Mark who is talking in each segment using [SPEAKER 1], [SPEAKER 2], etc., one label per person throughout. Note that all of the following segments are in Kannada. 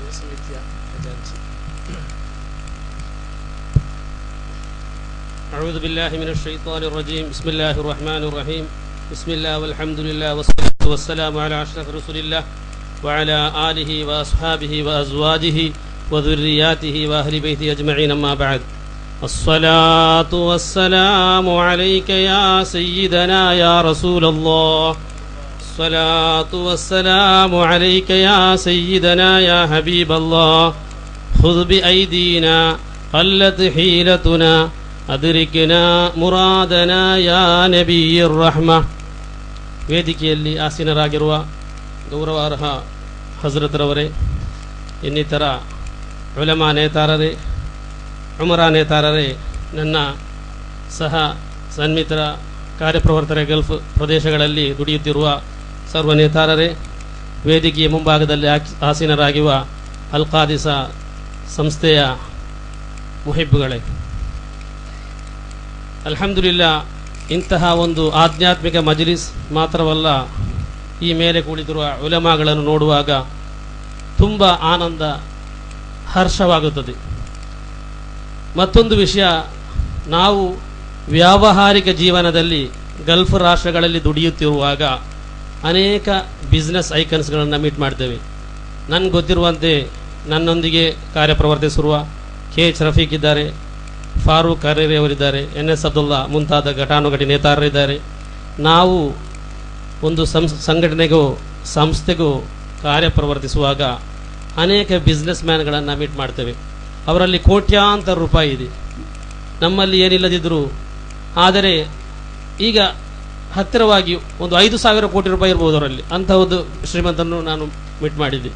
[SPEAKER 1] ಸಮಿತಿಯ ಖಜಾಂಚಿ
[SPEAKER 2] أعوذ بالله من الشيطان الرجيم بسم الله الرحمن الرحيم بسم الله والحمد لله والصلاة والسلام على أشرف رسول الله وعلى آله وأصحابه وأزواجه وذرياته وأهل بيته أجمعين أما بعد الصلاة والسلام عليك يا سيدنا يا رسول الله الصلاة والسلام عليك يا سيدنا يا حبيب الله خذ بأيدينا قلت حيلتنا أدركنا مرادنا يا نبي الرحمة ವೇದಿಕೆಯಲ್ಲಿ ಆಸೀನರಾಗಿರುವ ಗೌರವಾರ್ಹ ಹಜರತ್ರವರೇ ಇನ್ನಿತರ ಉಲಮಾ ನೇತಾರರೇ ಉಮರಾ ನೇತಾರರೇ ನನ್ನ ಸಹ ಸನ್ಮಿತ್ರ ಕಾರ್ಯಪ್ರವರ್ತನೆ ಗಲ್ಫ್ ಪ್ರದೇಶಗಳಲ್ಲಿ ದುಡಿಯುತ್ತಿರುವ ಸರ್ವ ನೇತಾರರೇ ವೇದಿಕೆಯ ಮುಂಭಾಗದಲ್ಲಿ ಆಕ್- ಆಸೀನರಾಗಿರುವ ಅಲ್ಕಾದಿಸ ಸಂಸ್ಥೆಯ ಮುಹಿಬ್ಬುಗಳೇ ಅಲ್ಹಮ್ದುಲಿಲ್ಲ ಇಂತಹ ಒಂದು ಆಧ್ಯಾತ್ಮಿಕ ಮಜ್ಲಿಸ್ ಮಾತ್ರವಲ್ಲ ಈ ಮೇಲೆ ಕುಳಿತಿರುವ ಉಲಮಾಗಳನ್ನು ನೋಡುವಾಗ ತುಂಬ ಆನಂದ ಹರ್ಷವಾಗುತ್ತದೆ ಮತ್ತೊಂದು ವಿಷಯ ನಾವು ವ್ಯಾವಹಾರಿಕ ಜೀವನದಲ್ಲಿ ಗಲ್ಫ್ ರಾಷ್ಟ್ರಗಳಲ್ಲಿ ದುಡಿಯುತ್ತಿರುವಾಗ ಅನೇಕ ಬಿಸ್ನೆಸ್ ಐಕನ್ಸ್ಗಳನ್ನು ಮೀಟ್ ಮಾಡ್ತೇವೆ ನನಗೆ ಗೊತ್ತಿರುವಂತೆ ನನ್ನೊಂದಿಗೆ ಕಾರ್ಯಪ್ರವರ್ತಿಸಿರುವ ಕೆ ಎಚ್ ರಫೀಕ್ ಇದ್ದಾರೆ ಫಾರೂಕ್ ಕರೇರಿ ಅವರಿದ್ದಾರೆ ಎನ್ ಎಸ್ ಅಬ್ದುಲ್ಲಾ ಮುಂತಾದ ಘಟಾನುಘಟಿ ನೇತಾರರಿದ್ದಾರೆ ನಾವು ಒಂದು ಸಂಸ್ ಸಂಘಟನೆಗೂ ಸಂಸ್ಥೆಗೂ ಕಾರ್ಯಪ್ರವರ್ತಿಸುವಾಗ ಅನೇಕ ಬಿಸ್ನೆಸ್ ಮ್ಯಾನ್ಗಳನ್ನು ಮೀಟ್ ಮಾಡ್ತೇವೆ ಅವರಲ್ಲಿ ಕೋಟ್ಯಾಂತರ ರೂಪಾಯಿ ಇದೆ ನಮ್ಮಲ್ಲಿ ಏನಿಲ್ಲದಿದ್ದರೂ ಆದರೆ ಈಗ ಹತ್ತಿರವಾಗಿ ಒಂದು ಐದು ಸಾವಿರ ಕೋಟಿ ರೂಪಾಯಿ ಇರ್ಬೋದು ಅವರಲ್ಲಿ ಅಂಥ ಒಂದು ಶ್ರೀಮಂತನ್ನು ನಾನು ಮೀಟ್ ಮಾಡಿದ್ದೆ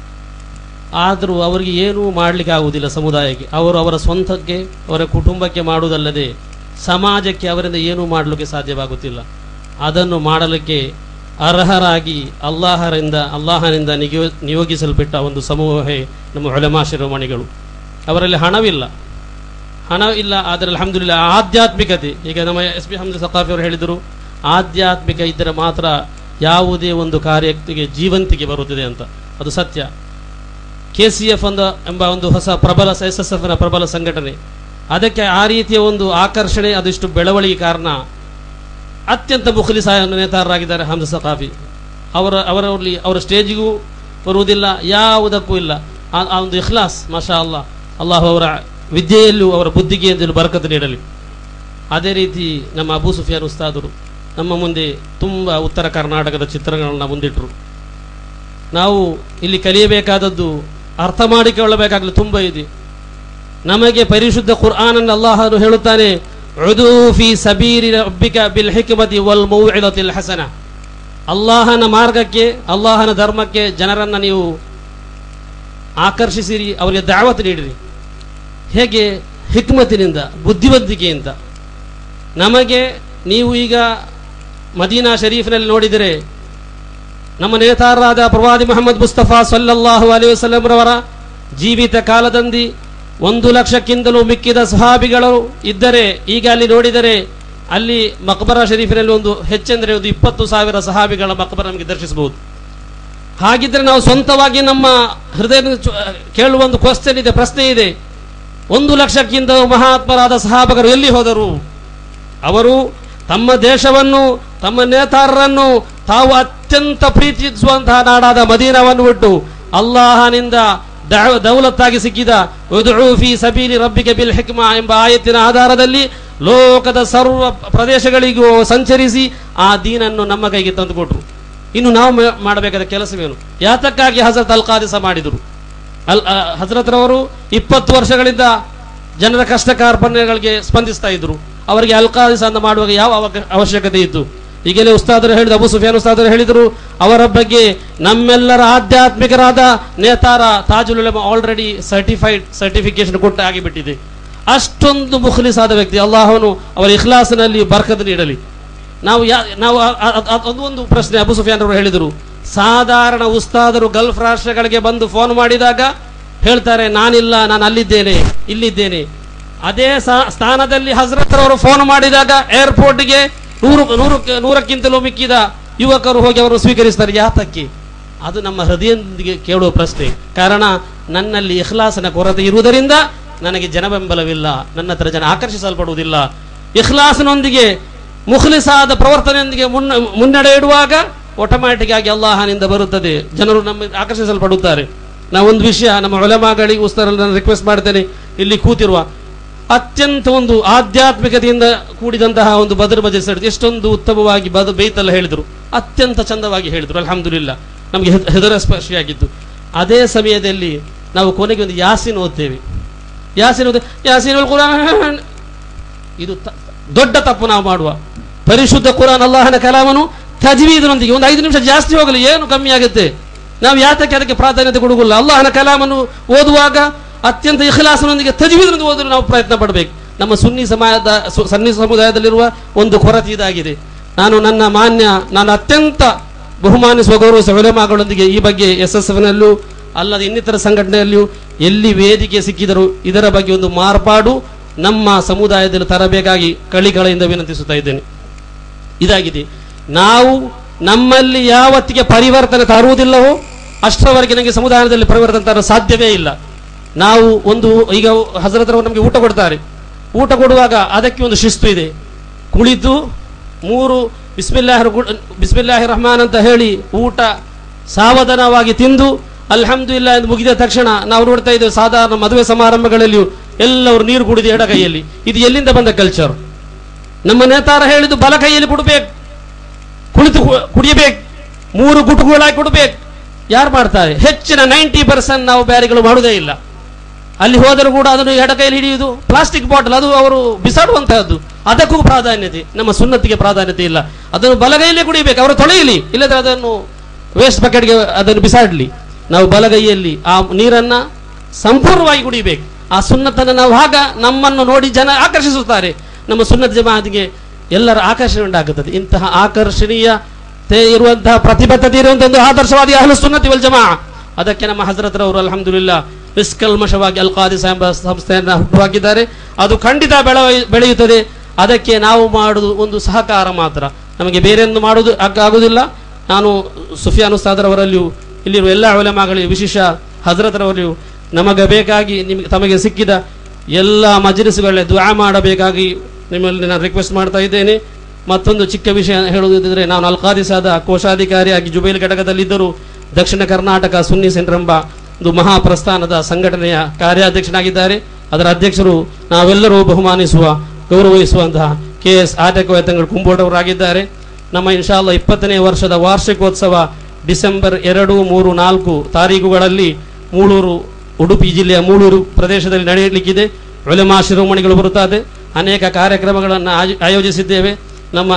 [SPEAKER 2] ಆದರೂ ಅವರಿಗೆ ಏನೂ ಮಾಡಲಿಕ್ಕೆ ಆಗುವುದಿಲ್ಲ ಸಮುದಾಯಕ್ಕೆ ಅವರು ಅವರ ಸ್ವಂತಕ್ಕೆ ಅವರ ಕುಟುಂಬಕ್ಕೆ ಮಾಡುವುದಲ್ಲದೆ ಸಮಾಜಕ್ಕೆ ಅವರಿಂದ ಏನೂ ಮಾಡಲಿಕ್ಕೆ ಸಾಧ್ಯವಾಗುತ್ತಿಲ್ಲ ಅದನ್ನು ಮಾಡಲಿಕ್ಕೆ ಅರ್ಹರಾಗಿ ಅಲ್ಲಾಹರಿಂದ ಅಲ್ಲಾಹನಿಂದ ನಿಯೋ ನಿಯೋಗಿಸಲ್ಪಟ್ಟ ಒಂದು ಸಮೂಹವೇ ನಮ್ಮ ಒಲೆಮಾ ಶಿರೋಮಣಿಗಳು ಅವರಲ್ಲಿ ಹಣವಿಲ್ಲ ಹಣ ಇಲ್ಲ ಆದರೆ ಅಲ್ಹಮ್ದುಲಿಲ್ಲ ಆಧ್ಯಾತ್ಮಿಕತೆ ಈಗ ನಮ್ಮ ಎಸ್ ಪಿ ಹಮ್ದ ಸಕಾಫಿ ಅವರು ಹೇಳಿದರು ಆಧ್ಯಾತ್ಮಿಕ ಇದ್ದರೆ ಮಾತ್ರ ಯಾವುದೇ ಒಂದು ಕಾರ್ಯಕ್ಕೆ ಜೀವಂತಿಕೆ ಬರುತ್ತದೆ ಅಂತ ಅದು ಸತ್ಯ ಕೆ ಸಿ ಎಫ್ ಒಂದು ಎಂಬ ಒಂದು ಹೊಸ ಪ್ರಬಲ ಎಸ್ ಎಸ್ ಎಫ್ನ ಪ್ರಬಲ ಸಂಘಟನೆ ಅದಕ್ಕೆ ಆ ರೀತಿಯ ಒಂದು ಆಕರ್ಷಣೆ ಅದಿಷ್ಟು ಬೆಳವಣಿಗೆ ಕಾರಣ ಅತ್ಯಂತ ಮುಖಲಿಸ ನೇತಾರರಾಗಿದ್ದಾರೆ ಹಮ್ದ ಸಕಾಫಿ ಅವರ ಅವರಲ್ಲಿ ಅವರ ಸ್ಟೇಜಿಗೂ ಬರುವುದಿಲ್ಲ ಯಾವುದಕ್ಕೂ ಇಲ್ಲ ಆ ಆ ಒಂದು ಇಖ್ಲಾಸ್ ಮಾಷಾ ಅಲ್ಲ ಅಲ್ಲಾಹು ಅವರ ವಿದ್ಯೆಯಲ್ಲೂ ಅವರ ಬುದ್ಧಿಗೆಯಲ್ಲೂ ಬರಕತ್ತು ನೀಡಲಿ ಅದೇ ರೀತಿ ನಮ್ಮ ಅಬೂ ಸುಫಿಯಾನ್ ಉಸ್ತಾದರು ನಮ್ಮ ಮುಂದೆ ತುಂಬ ಉತ್ತರ ಕರ್ನಾಟಕದ ಚಿತ್ರಗಳನ್ನು ಮುಂದಿಟ್ಟರು ನಾವು ಇಲ್ಲಿ ಕಲಿಯಬೇಕಾದದ್ದು ಅರ್ಥ ಮಾಡಿಕೊಳ್ಳಬೇಕಾಗಲು ತುಂಬ ಇದೆ ನಮಗೆ ಪರಿಶುದ್ಧ ಕುರ್ಆನನ್ನು ಅಲ್ಲಾಹನು ಹೇಳುತ್ತಾನೆ ಉದು ಫಿ ಸಬೀರಿ ರಬ್ಬಿಕ ಬಿಲ್ ಹಿಕ್ಮತಿ ವಲ್ ಮೌಇದತಿಲ್ ಹಸನ ಅಲ್ಲಾಹನ ಮಾರ್ಗಕ್ಕೆ ಅಲ್ಲಾಹನ ಧರ್ಮಕ್ಕೆ ಜನರನ್ನು ನೀವು ಆಕರ್ಷಿಸಿರಿ ಅವರಿಗೆ ದಾವತ್ ನೀಡಿರಿ ಹೇಗೆ ಹಿಕ್ಮತಿನಿಂದ ಬುದ್ಧಿವಂತಿಕೆಯಿಂದ ನಮಗೆ ನೀವು ಈಗ ಮದೀನಾ ಶರೀಫ್ನಲ್ಲಿ ನೋಡಿದರೆ ನಮ್ಮ ನೇತಾರರಾದ ಪ್ರವಾದಿ ಮೊಹಮ್ಮದ್ ಮುಸ್ತಫಾ ಸಲ್ಲಲ್ಲಾಹು ಅಲಿ ವಸಲ್ಲಂರವರ ಜೀವಿತ ಕಾಲದಂದಿ ಒಂದು ಲಕ್ಷಕ್ಕಿಂತಲೂ ಮಿಕ್ಕಿದ ಸಹಾಬಿಗಳು ಇದ್ದರೆ ಈಗ ಅಲ್ಲಿ ನೋಡಿದರೆ ಅಲ್ಲಿ ಮಕ್ಬರ ಶರೀಫಿನಲ್ಲಿ ಒಂದು ಹೆಚ್ಚೆಂದರೆ ಒಂದು ಇಪ್ಪತ್ತು ಸಾವಿರ ಸಹಾಬಿಗಳ ಮಕ್ಬರ ನಮಗೆ ದರ್ಶಿಸಬಹುದು ಹಾಗಿದ್ರೆ ನಾವು ಸ್ವಂತವಾಗಿ ನಮ್ಮ ಹೃದಯ ಕೇಳುವ ಒಂದು ಕ್ವಶನ್ ಇದೆ ಪ್ರಶ್ನೆ ಇದೆ ಒಂದು ಲಕ್ಷಕ್ಕಿಂತ ಮಹಾತ್ಮರಾದ ಸಹಾಬಕರು ಎಲ್ಲಿ ಹೋದರು ಅವರು ತಮ್ಮ ದೇಶವನ್ನು ತಮ್ಮ ನೇತಾರರನ್ನು ತಾವು ಅತ್ಯಂತ ಪ್ರೀತಿಸುವಂತಹ ನಾಡಾದ ಮದೀನವನ್ನು ಬಿಟ್ಟು ಅಲ್ಲಾಹನಿಂದ ದಾ- ದೌಲತ್ತಾಗಿ ಸಿಕ್ಕಿದ ಉದ್ಉ ಫಿ ಸಬೀಲಿ ರಬ್ಬಿಗೆ ಬಿಲ್ ಹಿಕ್ಮಾ ಎಂಬ ಆಯತ್ತಿನ ಆಧಾರದಲ್ಲಿ ಲೋಕದ ಸರ್ವ ಪ್ರದೇಶಗಳಿಗೂ ಸಂಚರಿಸಿ ಆ ದೀನನ್ನು ನಮ್ಮ ಕೈಗೆ ತಂದುಕೊಟ್ರು ಇನ್ನು ನಾವು ಮಾ- ಮಾಡಬೇಕಾದ ಕೆಲಸವೇನು ಯಾತಕ್ಕಾಗಿ ಹಜರತ್ ಅಲ್ ಖಾದಿಸ ಮಾಡಿದರು ಅಲ್ ಅ, ಹಜರತ್ರವರು ಇಪ್ಪತ್ತು ವರ್ಷಗಳಿಂದ ಜನರ ಕಷ್ಟ ಕಾರ್ಪಣ್ಯಗಳಿಗೆ ಸ್ಪಂದಿಸ್ತಾ ಇದ್ರು ಅವರಿಗೆ ಅಲ್ಕಾದಿಸ ಅಂತ ಮಾಡುವಾಗ ಯಾವ ಅವಕ- ಅವಶ್ಯಕತೆ ಇತ್ತು ಈಗಲೇ ಉಸ್ತಾದರು ಹೇಳಿದ ಅಬು ಸುಫಿಯಾನ್ ಉಸ್ತಾದರು ಹೇಳಿದರು ಅವರ ಬಗ್ಗೆ ನಮ್ಮೆಲ್ಲರ ಆಧ್ಯಾತ್ಮಿಕರಾದ ನೇತಾರ Tajul Ulama already certified certification ಕೊಟ್ಟ ಆಗಿಬಿಟ್ಟಿದೆ ಅಷ್ಟೊಂದು ಮುಖಲಿಸಾದ ವ್ಯಕ್ತಿ ಅಲ್ಲಾಹನು ಅವರ ಇಖ್ಲಾಸಿನಲ್ಲಿ ಬರ್ಕತ್ ನೀಡಲಿ ನಾವು ಯಾ ನಾವು ಆ- ಆ- ಆ- ಅದು ಒಂದು ಪ್ರಶ್ನೆ ಅಬು ಸುಫಿಯಾನ್ ಅವರು ಹೇಳಿದರು ಸಾಧಾರಣ ಉಸ್ತಾದರು ಗಲ್ಫ್ ರಾಷ್ಟ್ರಗಳಿಗೆ ಬಂದು ಫೋನ್ ಮಾಡಿದಾಗ ಹೇಳ್ತಾರೆ ನಾನಿಲ್ಲ ನಾನು ಅಲ್ಲಿದ್ದೇನೆ ಇಲ್ಲಿದ್ದೇನೆ ಅದೇ ಸಾ- ಸ್ಥಾನದಲ್ಲಿ ಹಜರತ್ರವರು ಫೋನ್ ಮಾಡಿದಾಗ ಏರ್ಪೋರ್ಟ್ಗೆ ನೂರು ನೂರು ನೂರಕ್ಕಿಂತಲೂ ಮಿಕ್ಕಿದ ಯುವಕರು ಹೋಗಿ ಅವರು ಸ್ವೀಕರಿಸ್ತಾರೆ ಯಾತಕ್ಕೆ ಅದು ನಮ್ಮ ಹೃದಯದೊಂದಿಗೆ ಕೇಳುವ ಪ್ರಶ್ನೆ ಕಾರಣ ನನ್ನಲ್ಲಿ ಇಖ್ಲಾಸನ ಕೊರತೆ ಇರುವುದರಿಂದ ನನಗೆ ಜನ ಬೆಂಬಲವಿಲ್ಲ ನನ್ನ ಹತ್ರ ಜನ ಆಕರ್ಷಿಸಲ್ಪಡುವುದಿಲ್ಲ ಇಖ್ಲಾಸನೊಂದಿಗೆ ಮುಖ್ಲಿಸಾದ ಪ್ರವರ್ತನೆಯೊಂದಿಗೆ ಮುನ್ನ ಮುನ್ನಡೆ ಇಡುವಾಗ ಆಟೋಮ್ಯಾಟಿಕ್ ಆಗಿ ಅಲ್ಲಾಹನಿಂದ ಬರುತ್ತದೆ ಜನರು ನಮ್ಮ ಆಕರ್ಷಿಸಲ್ಪಡುತ್ತಾರೆ ನಾವೊಂದು ವಿಷಯ ನಮ್ಮ ಒಲೆಮಾಗಳಿಗೆ ಉಸ್ತರಲ್ಲಿ ನಾನು ರಿಕ್ವೆಸ್ಟ್ ಮಾಡ್ತೇನೆ ಇಲ್ಲಿ ಕೂತಿರುವ ಅತ್ಯಂತ ಒಂದು ಆಧ್ಯಾತ್ಮಿಕತೆಯಿಂದ ಕೂಡಿದಂತಹ ಒಂದು ಬದರ್ ಮಜೆ ಸಡ್ ಎಷ್ಟೊಂದು ಉತ್ತಮವಾಗಿ ಬದ ಬೇತಲ್ಲ ಹೇಳಿದರು ಅತ್ಯಂತ ಚಂದವಾಗಿ ಹೇಳಿದರು ಅಲ್ಹಮ್ದುಲಿಲ್ಲ ನಮಗೆ ಹೆದರ ಸ್ಪರ್ಶಿಯಾಗಿದ್ದು ಅದೇ ಸಮಯದಲ್ಲಿ ನಾವು ಕೊನೆಗೆ ಒಂದು ಯಾಸಿನ್ ಓದ್ತೇವೆ ಯಾಸಿನ್ ಓದ ಯಾಸಿನ್ ಕುರಾನ್ ಇದು ತ- ದೊಡ್ಡ ತಪ್ಪು ನಾವು ಮಾಡುವ ಪರಿಶುದ್ಧ ಕುರಾನ್ ಅಲ್ಲಾಹನ ಕಲಾಮನು ತಜ್ವೀದಿನೊಂದಿಗೆ ಒಂದು ಐದು ನಿಮಿಷ ಜಾಸ್ತಿ ಹೋಗಲಿ ಏನು ಕಮ್ಮಿ ಆಗುತ್ತೆ ನಾವು ಯಾತಕ್ಕೆ ಅದಕ್ಕೆ ಪ್ರಾಧಾನ್ಯತೆ ಕೊಡುವುದಿಲ್ಲ ಅಲ್ಲಾಹನ ಕಲಾಮನ್ನು ಓದುವಾಗ ಅತ್ಯಂತ ಇಖಲಾಸನೊಂದಿಗೆ ತಜ್ವೀದಿನೊಂದಿಗೆ ಓದಲು ನಾವು ಪ್ರಯತ್ನ ಪಡಬೇಕು ನಮ್ಮ ಸುನ್ನಿ ಸಮಾಜದ ಸು- ಸನ್ನಿ ಸಮುದಾಯದಲ್ಲಿರುವ ಒಂದು ಕೊರತೆ ಇದಾಗಿದೆ ನಾನು ನನ್ನ ಮಾನ್ಯ ನಾನು ಅತ್ಯಂತ ಬಹುಮಾನಿಸುವ ಗೌರವಿಸುವ ಉಲೆಮಾಗಳೊಂದಿಗೆ ಈ ಬಗ್ಗೆ ಎಸ್ ಎಸ್ ಎಫ್ನಲ್ಲೂ ಅಲ್ಲದೆ ಇನ್ನಿತರ ಸಂಘಟನೆಯಲ್ಲಿಯೂ ಎಲ್ಲಿ ವೇದಿಕೆ ಸಿಕ್ಕಿದರೂ ಇದರ ಬಗ್ಗೆ ಒಂದು ಮಾರ್ಪಾಡು ನಮ್ಮ ಸಮುದಾಯದಲ್ಲಿ ತರಬೇಕಾಗಿ ಕಳಿಕಳೆಯಿಂದ ವಿನಂತಿಸುತ್ತಾ ಇದ್ದೇನೆ ಇದಾಗಿದೆ ನಾವು ನಮ್ಮಲ್ಲಿ ಯಾವತ್ತಿಗೆ ಪರಿವರ್ತನೆ ತರುವುದಿಲ್ಲವೋ ಅಷ್ಟರವರೆಗೆ ನನಗೆ ಸಮುದಾಯದಲ್ಲಿ ಪರಿವರ್ತನೆ ತರಲು ಸಾಧ್ಯವೇ ಇಲ್ಲ ನಾವು ಒಂದು ಈಗ ಹಜರತರವರು ನಮಗೆ ಊಟ ಕೊಡ್ತಾರೆ ಊಟ ಕೊಡುವಾಗ ಅದಕ್ಕೆ ಒಂದು ಶಿಸ್ತು ಇದೆ ಕುಳಿತು ಮೂರು ಬಿಸ್ಮಿಲ್ಲಾಹ್ ಬಿಸ್ಮಿಲ್ಲಾಹಿ ರಹಮಾನ್ ಅಂತ ಹೇಳಿ ಊಟ ಸಾವಧಾನವಾಗಿ ತಿಂದು ಅಲ್ಹಮ್ದುಲಿಲ್ಲ ಎಂದು ಮುಗಿದ ತಕ್ಷಣ ನಾವು ನೋಡ್ತಾ ಇದ್ದೇವೆ ಸಾಧಾರಣ ಮದುವೆ ಸಮಾರಂಭಗಳಲ್ಲಿಯೂ ಎಲ್ಲವರು ನೀರು ಕುಡಿದು ಎಡ ಕೈಯಲ್ಲಿ ಇದು ಎಲ್ಲಿಂದ ಬಂದ ಕಲ್ಚರ್ ನಮ್ಮ ನೇತಾರ ಹೇಳಿದ್ದು ಬಲ ಕೈಯಲ್ಲಿ ಕೊಡಬೇಕು ಕುಳಿತು ಕು- ಕುಡಿಯಬೇಕು ಮೂರು ಗುಟುಕುಗಳಾಗಿ ಕೊಡಬೇಕು ಯಾರು ಮಾಡ್ತಾರೆ ಹೆಚ್ಚಿನ ನೈಂಟಿ ಪರ್ಸೆಂಟ್ ನಾವು ಬ್ಯಾರಿಗಳು ಮಾಡುವುದೇ ಇಲ್ಲ ಅಲ್ಲಿ ಹೋದರೂ ಕೂಡ ಅದನ್ನು ಎಡ ಕೈಯಲ್ಲಿ ಹಿಡಿಯುವುದು ಪ್ಲಾಸ್ಟಿಕ್ ಬಾಟಲ್ ಅದು ಅವರು ಬಿಸಾಡುವಂತಹದ್ದು ಅದಕ್ಕೂ ಪ್ರಾಧಾನ್ಯತೆ ನಮ್ಮ ಸುನ್ನತಿಗೆ ಪ್ರಾಧಾನ್ಯತೆ ಇಲ್ಲ ಅದನ್ನು ಬಲಗೈಯಲ್ಲೇ ಕುಡಿಯಬೇಕು ಅವರು ತೊಳೆಯಲಿ ಇಲ್ಲದ್ರೆ ಅದನ್ನು ವೇಸ್ಟ್ ಬಕೆಟ್ಗೆ ಅದನ್ನು ಬಿಸಾಡಲಿ ನಾವು ಬಲಗೈಯಲ್ಲಿ ಆ ನೀರನ್ನ ಸಂಪೂರ್ಣವಾಗಿ ಕುಡಿಯಬೇಕು ಆ ಸುನ್ನತನ್ನು ನಾವು ಆಗ ನಮ್ಮನ್ನು ನೋಡಿ ಜನ ಆಕರ್ಷಿಸುತ್ತಾರೆ ನಮ್ಮ ಸುನ್ನತ ಜಮಾತಿಗೆ ಎಲ್ಲರ ಆಕರ್ಷಣೆ ಉಂಟಾಗುತ್ತದೆ ಇಂತಹ ಆಕರ್ಷಣೀಯ ಇರುವಂತಹ ಪ್ರತಿಬದ್ಧತೆ ಇರುವಂತಹ ಒಂದು ಆದರ್ಶವಾದಿ ಅಹ್ಲು ಸುನ್ನತಿ ವಲ್ ಜಮಾ ಅದಕ್ಕೆ ನಮ್ಮ ಹಜರತ್ರವರು ಅಲ್ಹಮ್ದುಲಿಲ್ಲ ನಿಷ್ಕಲ್ಮಶವಾಗಿ ಅಲ್ ಖಾದಿ ಸಾಂಬ ಸಂಸ್ಥೆಯನ್ನು ಹುಟ್ಟುಹಾಕಿದ್ದಾರೆ ಅದು ಖಂಡಿತ ಬೆಳ ಬೆಳೆಯುತ್ತದೆ ಅದಕ್ಕೆ ನಾವು ಮಾಡುವುದು ಒಂದು ಸಹಕಾರ ಮಾತ್ರ ನಮಗೆ ಬೇರೆಯನ್ನು ಮಾಡುವುದು ಆಗ- ಆಗುವುದಿಲ್ಲ ನಾನು ಸುಫಿಯಾನ್ ಉಸ್ತಾದರವರಲ್ಲಿಯೂ ಇಲ್ಲಿರುವ ಎಲ್ಲ ಒಲೆಮಾಗಲಿ ವಿಶೇಷ ಹಜರತರವರಲ್ಲಿಯೂ ನಮಗೆ ಬೇಕಾಗಿ ನಿಮಗೆ ತಮಗೆ ಸಿಕ್ಕಿದ ಎಲ್ಲ ಮಜ್ಲಿಸ್ಗಳೇ ದುಆ ಮಾಡಬೇಕಾಗಿ ನಿಮ್ಮಲ್ಲಿ ನಾನು ರಿಕ್ವೆಸ್ಟ್ ಮಾಡ್ತಾ ಇದ್ದೇನೆ ಮತ್ತೊಂದು ಚಿಕ್ಕ ವಿಷಯ ಹೇಳುವುದಿದ್ರೆ ನಾನು ಅಲ್ಕಾದಿಸಾದ ಕೋಶಾಧಿಕಾರಿಯಾಗಿ ಜುಬೈಲ್ ಘಟಕದಲ್ಲಿದ್ದರೂ ದಕ್ಷಿಣ ಕರ್ನಾಟಕ ಸುನ್ನಿ ಸೆಂಟರ್ ಎಂಬ ಒಂದು ಮಹಾಪ್ರಸ್ಥಾನದ ಸಂಘಟನೆಯ ಕಾರ್ಯಾಧ್ಯಕ್ಷನಾಗಿದ್ದಾರೆ ಅದರ ಅಧ್ಯಕ್ಷರು ನಾವೆಲ್ಲರೂ ಬಹುಮಾನಿಸುವ ಗೌರವಿಸುವಂತಹ ಕೆ ಎಸ್ ಆಟಕವೇತಂಗಳು ಕುಂಬೋಟವರಾಗಿದ್ದಾರೆ ನಮ್ಮ ಇನ್ಶಾಲ್ಲ ಇಪ್ಪತ್ತನೇ ವರ್ಷದ ವಾರ್ಷಿಕೋತ್ಸವ ಡಿಸೆಂಬರ್ ಎರಡು ಮೂರು ನಾಲ್ಕು ತಾರೀಖುಗಳಲ್ಲಿ ಮೂಳೂರು ಉಡುಪಿ ಜಿಲ್ಲೆಯ ಮೂಳೂರು ಪ್ರದೇಶದಲ್ಲಿ ನಡೆಯಲಿಕ್ಕಿದೆ ಒಲೆಮಾ ಶಿರೋಮಣಿಗಳು ಬರುತ್ತದೆ ಅನೇಕ ಕಾರ್ಯಕ್ರಮಗಳನ್ನು ಆಯೋ- ಆಯೋಜಿಸಿದ್ದೇವೆ ನಮ್ಮ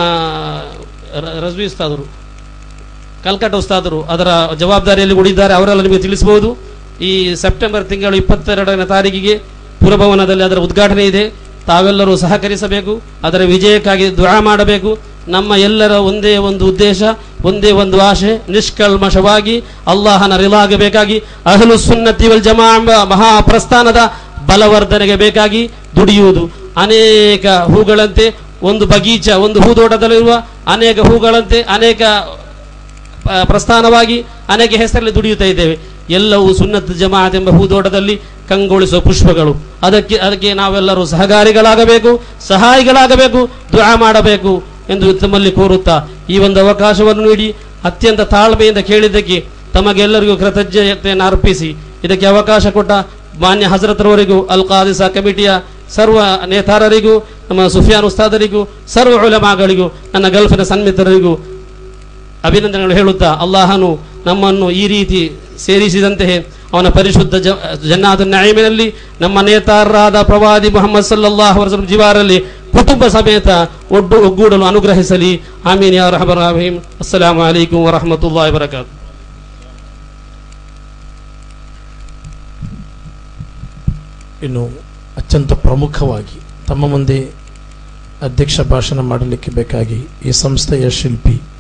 [SPEAKER 2] ರ- ರಜ್ವಿ ಉಸ್ತಾದರು ಕಲ್ಕಟ್ಟ ಉಸ್ತಾದರು ಅದರ ಜವಾಬ್ದಾರಿಯಲ್ಲಿ ಉಳಿದ್ದಾರೆ ಅವರೆಲ್ಲ ನಿಮಗೆ ತಿಳಿಸಬಹುದು ಈ ಸೆಪ್ಟೆಂಬರ್ ತಿಂಗಳು ಇಪ್ಪತ್ತೆರಡನೇ ತಾರೀಕಿಗೆ ಪುರಭವನದಲ್ಲಿ ಅದರ ಉದ್ಘಾಟನೆ ಇದೆ ತಾವೆಲ್ಲರೂ ಸಹಕರಿಸಬೇಕು ಅದರ ವಿಜಯಕ್ಕಾಗಿ ದುಆ ಮಾಡಬೇಕು ನಮ್ಮ ಎಲ್ಲರ ಒಂದೇ ಒಂದು ಉದ್ದೇಶ ಒಂದೇ ಒಂದು ಆಶೆ ನಿಷ್ಕಲ್ಮಶವಾಗಿ ಅಲ್ಲಾಹನ ರಿಲಾಗಬೇಕಾಗಿ ಅಹಲು ಸುನ್ನತಿ ವಲ್ ಜಮಾ ಎಂಬ ಮಹಾಪ್ರಸ್ಥಾನದ ಬಲವರ್ಧನೆಗೆ ಬೇಕಾಗಿ ದುಡಿಯುವುದು ಅನೇಕ ಹೂಗಳಂತೆ ಒಂದು ಬಗೀಚ ಒಂದು ಹೂದೋಟದಲ್ಲಿರುವ ಅನೇಕ ಹೂಗಳಂತೆ ಅನೇಕ ಆ, ಪ್ರಸ್ಥಾನವಾಗಿ ಅನೇಕ ಹೆಸರಲ್ಲಿ ದುಡಿಯುತ್ತಾ ಇದ್ದೇವೆ ಎಲ್ಲವೂ ಸುನ್ನತ್ ಜಮಾತ್ ಎಂಬ ಹೂದೋಟದಲ್ಲಿ ಕಂಗೊಳಿಸುವ ಪುಷ್ಪಗಳು ಅದಕ್ಕೆ ಅದಕ್ಕೆ ನಾವೆಲ್ಲರೂ ಸಹಕಾರಿಗಳಾಗಬೇಕು ಸಹಾಯಿಗಳಾಗಬೇಕು ದುಆ ಮಾಡಬೇಕು ಎಂದು ತಮ್ಮಲ್ಲಿ ಕೋರುತ್ತಾ ಈ ಒಂದು ಅವಕಾಶವನ್ನು ನೀಡಿ ಅತ್ಯಂತ ತಾಳ್ಮೆಯಿಂದ ಕೇಳಿದ್ದಕ್ಕೆ ತಮಗೆಲ್ಲರಿಗೂ ಕೃತಜ್ಞತೆಯನ್ನು ಅರ್ಪಿಸಿ ಇದಕ್ಕೆ ಅವಕಾಶ ಕೊಟ್ಟ ಮಾನ್ಯ ಹಜರತ್ರವರಿಗೂ ಅಲ್ ಖಾದಿಸ ಕಮಿಟಿಯ ಸರ್ವ ನೇತಾರರಿಗೂ ನಮ್ಮ ಸುಫಿಯಾನ್ ಉಸ್ತಾದರಿಗೂ ಸರ್ವ ಉಲಮಾಗಳಿಗೂ ನನ್ನ ಗಲ್ಫಿನ ಸನ್ಮಿತರಿಗೂ ಅಭಿನಂದನೆಗಳು ಹೇಳುತ್ತಾ ಅಲ್ಲಾಹನು ನಮ್ಮನ್ನು ಈ ರೀತಿ ಸೇರಿಸಿದಂತೆಯೇ ಅವನ ಪರಿಶುದ್ಧ ಜ ಜನ್ನಾದ ನ್ಯಾಯಮಿನಲ್ಲಿ ನಮ್ಮ ನೇತಾರರಾದ ಪ್ರವಾದಿ ಮುಹಮ್ಮದ್ ಸಲ್ಲಲ್ಲಾಹು ಅಲೈಹಿ ವಸಲ್ಲಂ ಜಿವಾರಲ್ಲಿ ಕುಟುಂಬ ಸಮೇತ ಒಡ್ಡು ಒಗ್ಗೂಡಲು ಅನುಗ್ರಹಿಸಲಿ ಆಮೀನ್ ಯಾ ರಹಮರ್ ರಹೀಮ್ ಅಸ್ಸಲಾಮು ಅಲೈಕುಂ ವರಹಮತುಲ್ಲಾಹಿ ವಬರಕಾತು
[SPEAKER 1] ಇನ್ನು ಅತ್ಯಂತ ಪ್ರಮುಖವಾಗಿ ತಮ್ಮ ಮುಂದೆ ಅಧ್ಯಕ್ಷ ಭಾಷಣ ಮಾಡಲಿಕ್ಕೆ ಬೇಕಾಗಿ ಈ ಸಂಸ್ಥೆಯ ಶಿಲ್ಪಿ